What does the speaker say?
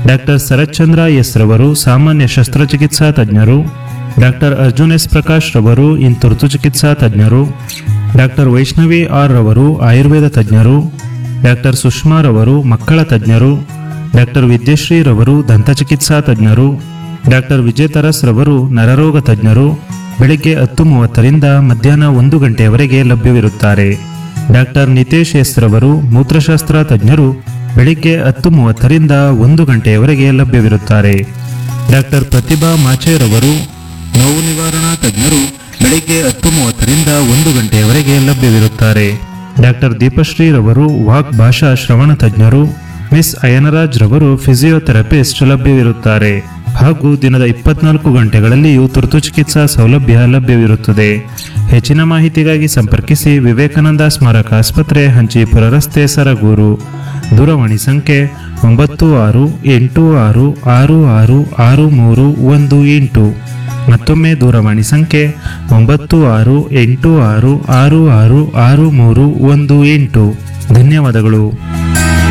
doctor Sharat Chandra S ರವರು ಸಾಮಾನ್ಯ ಶಸ್ತ್ರಚಿಕಿತ್ಸಾ ತಜ್ಞರು ಡಾಕ್ಟರ್ ಅರ್ಜುನ್ ಎಸ್ ಪ್ರಕಾಶ್ ರವರು ಇನ್ ತುರ್ತು ಚಿಕಿತ್ಸಾ ತಜ್ಞರು ಡಾಕ್ಟರ್ ವೈಷ್ಣವಿ ಆರ್ ರವರು ಆಯುರ್ವೇದ ತಜ್ಞರು ಡಾಕ್ಟರ್ ಸುಷ್ಮಾ ರವರು ಮಕ್ಕಳ ತಜ್ಞರು ಡಾಕ್ಟರ್ ವಿದ್ಯಶ್ರೀ ರವರು ದಂತಚಿಕಿತ್ಸಾ ತಜ್ಞರು ಡಾಕ್ಟರ್ ವಿಜಯ ತರಸ್ ರವರು ನರರೋಗ ತಜ್ಞರು ಬೆಳಿಗ್ಗೆ ಹತ್ತು ಮೂವತ್ತರಿಂದ ಮಧ್ಯಾಹ್ನ ಒಂದು ಗಂಟೆಯವರೆಗೆ ಲಭ್ಯವಿರುತ್ತಾರೆ ಡಾಕ್ಟರ್ ನಿತೇಶ್ ಎಸ್ ರವರು ಮೂತ್ರಶಾಸ್ತ್ರ ತಜ್ಞರು ಬೆಳಿಗ್ಗೆ ಹತ್ತು ಮೂವತ್ತರಿಂದ ಒಂದು ಗಂಟೆಯವರೆಗೆ ಲಭ್ಯವಿರುತ್ತಾರೆ ಡಾಕ್ಟರ್ ಪ್ರತಿಭಾ ಮಾಚೇರವರು ನೋವು ನಿವಾರಣಾ ತಜ್ಞರು ಬೆಳಿಗ್ಗೆ ಹತ್ತು ಮೂವತ್ತರಿಂದ ಒಂದು ಗಂಟೆಯವರೆಗೆ ಲಭ್ಯವಿರುತ್ತಾರೆ ಡಾಕ್ಟರ್ ದೀಪಶ್ರೀ ರವರು ವಾಕ್ ಭಾಷಾ ಶ್ರವಣ ತಜ್ಞರು ಮಿಸ್ ಅಯನರಾಜ್ ರವರು ಫಿಸಿಯೋಥೆರಪಿಸ್ಟ್ ಲಭ್ಯವಿರುತ್ತಾರೆ ಹಾಗೂ ದಿನದ ಇಪ್ಪತ್ನಾಲ್ಕು ಗಂಟೆಗಳಲ್ಲಿಯೂ ತುರ್ತು ಚಿಕಿತ್ಸಾ ಸೌಲಭ್ಯ ಲಭ್ಯವಿರುತ್ತದೆ ಹೆಚ್ಚಿನ ಮಾಹಿತಿಗಾಗಿ ಸಂಪರ್ಕಿಸಿ ವಿವೇಕಾನಂದ ಸ್ಮಾರಕ ಆಸ್ಪತ್ರೆ ಹಂಚಿಪುರ ರಸ್ತೆ ಸರಗೂರು ದೂರವಾಣಿ ಸಂಖ್ಯೆ ಒಂಬತ್ತು ಆರು ಎಂಟು ಆರು ಆರು ಆರು ಆರು ಮೂರು ಒಂದು ಎಂಟು ಮತ್ತೊಮ್ಮೆ ದೂರವಾಣಿ ಸಂಖ್ಯೆ ಒಂಬತ್ತು ಆರು ಎಂಟು ಆರು ಆರು ಆರು ಆರು ಮೂರು ಒಂದು ಎಂಟು ಧನ್ಯವಾದಗಳು